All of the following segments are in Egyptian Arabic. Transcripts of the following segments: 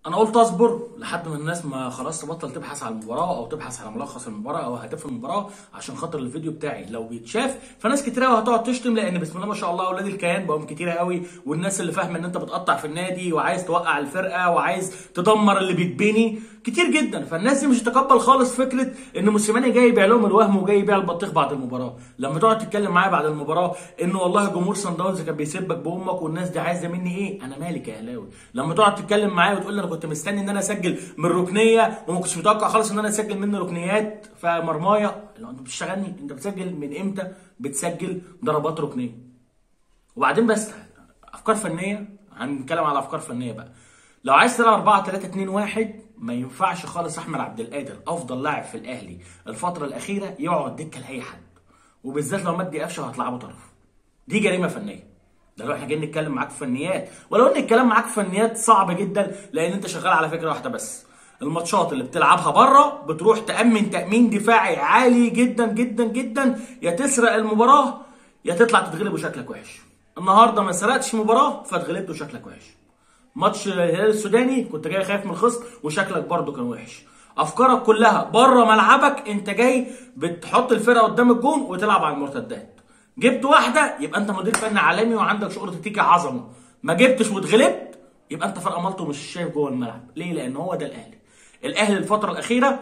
انا قلت اصبر لحد ما الناس ما خلاص تبطل تبحث على المباراه او تبحث على ملخص المباراه او هدف المباراه عشان خاطر الفيديو بتاعي لو بيتشاف فناس كتير قوي هتقعد تشتم لان بسم الله ما شاء الله اولاد الكيان بقوا كتير قوي والناس اللي فاهمه ان انت بتقطع في النادي وعايز توقع الفرقه وعايز تدمر اللي بيتبني كتير جدا فالناس دي مش هتتقبل خالص فكره ان موسيماني جاي يبيع لهم الوهم وجاي يبيع البطيخ بعد المباراه لما تقعد تتكلم معايا بعد المباراه انه والله جمهور سان داونز كان بيسبك بامك والناس دي عايزه مني ايه انا مالك يا اهلاوي لما تقعد تتكلم معايا وتقول لي انا كنت مستني ان انا اسجل من ركنيه وما كنتش متوقع خالص ان انا اسجل مني ركنيات فمرمايه لو انت بتشتغلني انت بتسجل من امتى بتسجل ضربات ركنيه وبعدين بس افكار فنيه هنتكلم على افكار فنيه بقى لو عايز تلعب 4 3 2 1 ما ينفعش خالص احمد عبد القادر افضل لاعب في الاهلي الفتره الاخيره يقعد دكه لاي حد وبالذات لو مجدي قفشه هتلعبه طرف دي جريمه فنيه ده لو احنا جايين نتكلم معاك في فنيات ولو ان الكلام معاك في فنيات صعب جدا لان انت شغال على فكره واحده بس الماتشات اللي بتلعبها بره بتروح تامن تامين دفاعي عالي جدا جدا جدا يا تسرق المباراه يا تطلع تتغلب وشكلك وحش النهارده ما سرقتش مباراه فاتغلبت وشكلك وحش ماتش الهلال السوداني كنت جاي خايف من الخصم وشكلك برده كان وحش افكارك كلها بره ملعبك انت جاي بتحط الفرقه قدام الجون وتلعب على المرتدات جبت واحده يبقى انت مدير فني عالمي وعندك شغل تكتيكي عظمه ما جبتش واتغلبت يبقى انت فرقه مالطو مش شايف جوه الملعب ليه لان هو ده الاهلي الاهلي الفتره الاخيره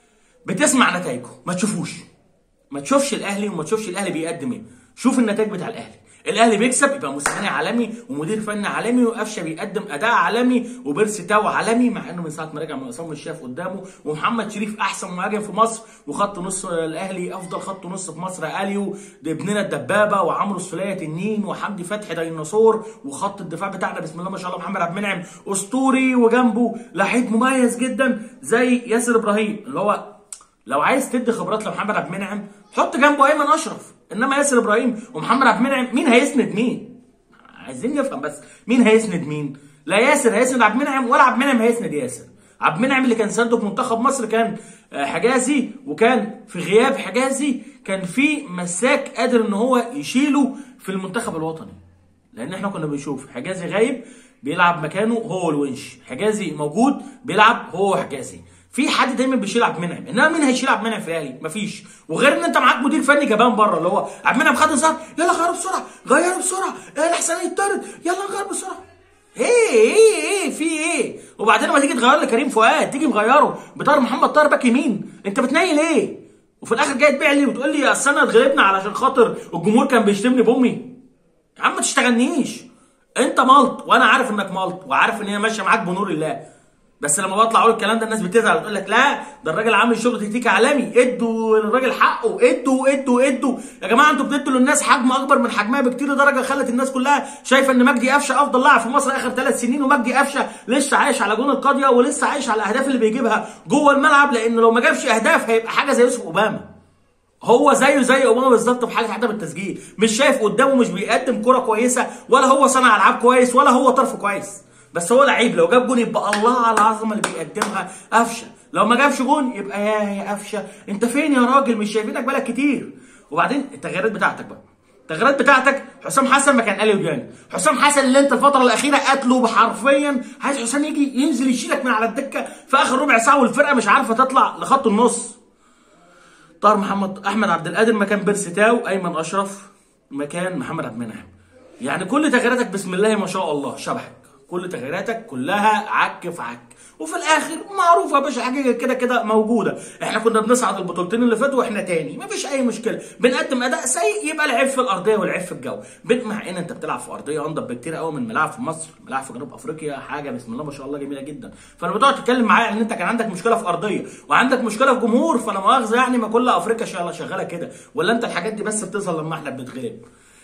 بتسمع نتائجه ما تشوفوش ما تشوفش الاهلي وما تشوفش الاهلي بيقدم ايه شوف النتائج بتاع الاهلي الاهلي بيكسب يبقى موسيماني عالمي ومدير فني عالمي وقفشه بيقدم اداء عالمي وبيرسي تاو عالمي مع انه من ساعه ما رجع من اصابه مش شايف قدامه ومحمد شريف احسن مهاجم في مصر وخط نص الاهلي افضل خط نص في مصر اليو ابننا الدبابه وعمرو السوليه تنين وحمدي فتحي ديناصور وخط الدفاع بتاعنا بسم الله ما شاء الله محمد عبد المنعم اسطوري وجنبه لعيب مميز جدا زي ياسر ابراهيم اللي هو لو عايز تدي خبرات لمحمد عبد المنعم حط جنبه ايمن اشرف انما ياسر ابراهيم ومحمد عبد المنعم مين هيسند مين؟ عايزين نفهم بس مين هيسند مين؟ لا ياسر هيسند عبد المنعم ولا عبد المنعم هيسند ياسر عبد المنعم اللي كان سنده في منتخب مصر كان حجازي وكان في غياب حجازي كان في مساك قادر ان هو يشيله في المنتخب الوطني لان احنا كنا بنشوف حجازي غايب بيلعب مكانه هو الونش حجازي موجود بيلعب هو حجازي في حد دايما بيشيل عبد المنعم انما مين هيشيل عبد المنعم في الاهلي مفيش وغير ان انت معاك مدير فني جبان بره اللي هو عبد المنعم خد انذار يلا غيره بسرعه غيره بسرعه ايه الاحسن يطرد يلا غير بسرعه ايه ايه ايه في ايه وبعدين لما تيجي تغير لكريم فؤاد تيجي مغيره بطار محمد طاهر باك يمين انت بتنيل ايه وفي الاخر جاي تبيع لي وتقول لي اصل انا اتغلبنا علشان خاطر الجمهور كان بيشتمني بامي يا عم ما تشتغلنيش انت ملط وانا عارف انك ملط وعارف ان هي ماشيه معاك بنور الله بس لما بطلع اقول الكلام ده الناس بتزعل وتقول لك لا ده الراجل عامل شغل تكتيكي عالمي ادوا للراجل حقه ادوا ادوا ادوا يا جماعه انتوا بتدوا للناس حجم اكبر من حجمها بكتير لدرجه خلت الناس كلها شايفه ان مجدي قفشه افضل لاعب في مصر اخر ثلاث سنين ومجدي قفشه لسه عايش على جون القاضيه ولسه عايش على الاهداف اللي بيجيبها جوه الملعب لان لو ما جابش اهداف هيبقى حاجه زي يوسف اوباما هو زيه زي اوباما بالظبط في حاله عدم التسجيل مش شايف قدامه مش بيقدم كره كويسه ولا هو صانع العاب كويس ولا هو طرف كويس بس هو لعيب لو جاب جون يبقى الله على العظمه اللي بيقدمها قفشه لو ما جابش جون يبقى يا يا قفشه انت فين يا راجل مش شايفينك بقالك كتير وبعدين التغييرات بتاعتك بقى التغييرات بتاعتك حسام حسن مكان اليو ديانج حسام حسن اللي انت الفتره الاخيره قاتله حرفيا عايز حسام يجي ينزل يشيلك من على الدكه في اخر ربع ساعه والفرقه مش عارفه تطلع لخط النص طاهر محمد احمد عبد القادر مكان بيرسي تاو ايمن اشرف مكان محمد عبد المنعم يعني كل تغييراتك بسم الله ما شاء الله شبهك كل تغييراتك كلها عك في عك وفي الاخر معروفه يا باشا حاجه كده كده موجوده احنا كنا بنصعد البطولتين اللي فاتوا واحنا تاني مفيش اي مشكله بنقدم اداء سيء يبقى العيب في الارضيه والعيب في الجو مع ان انت بتلعب في ارضيه انضف بكتير قوي من ملاعب في مصر ملاعب في جنوب افريقيا حاجه بسم الله ما شاء الله جميله جدا فلما تقعد تتكلم معايا ان انت كان عندك مشكله في ارضيه وعندك مشكله في جمهور فلا مؤاخذه يعني ما كل افريقيا شغاله كده ولا انت الحاجات دي بس بتظهر لما احنا بنتغلب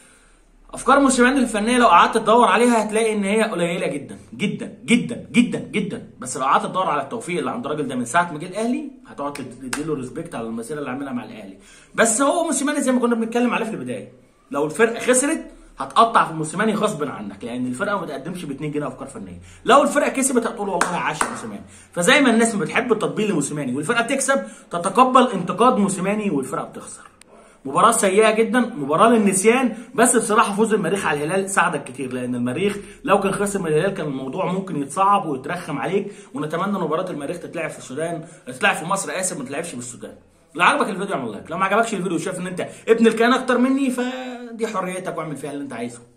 افكار موسيماني الفنيه لو قعدت تدور عليها هتلاقي ان هي قليله جدا جدا جدا جدا جدا بس لو قعدت تدور على التوفيق اللي عند الراجل ده من ساعه ما جه الاهلي هتقعد تديله ريسبكت على المسيره اللي عاملها مع الاهلي بس هو موسيماني زي ما كنا بنتكلم عليه في البدايه لو الفرقه خسرت هتقطع في موسيماني غصب عنك لان الفرقه ما بتقدمش ب 2 جنيه افكار فنيه لو الفرقه كسبت هتقول والله عاش يا موسيماني فزي ما الناس بتحب التطبيل لموسيماني والفرقه بتكسب تتقبل انتقاد موسيماني والفرقه بتخسر مباراة سيئة جدا مباراة للنسيان بس بصراحة فوز المريخ على الهلال ساعدك كتير لأن المريخ لو كان خسر من الهلال كان الموضوع ممكن يتصعب ويترخم عليك ونتمنى ان مباراة المريخ تتلعب في السودان تتلعب في مصر آسف ما تتلعبش في السودان لو عجبك الفيديو اعمل لايك لو ما عجبكش الفيديو وشايف ان انت ابن الكيان اكتر مني فدي حريتك واعمل فيها اللي انت عايزه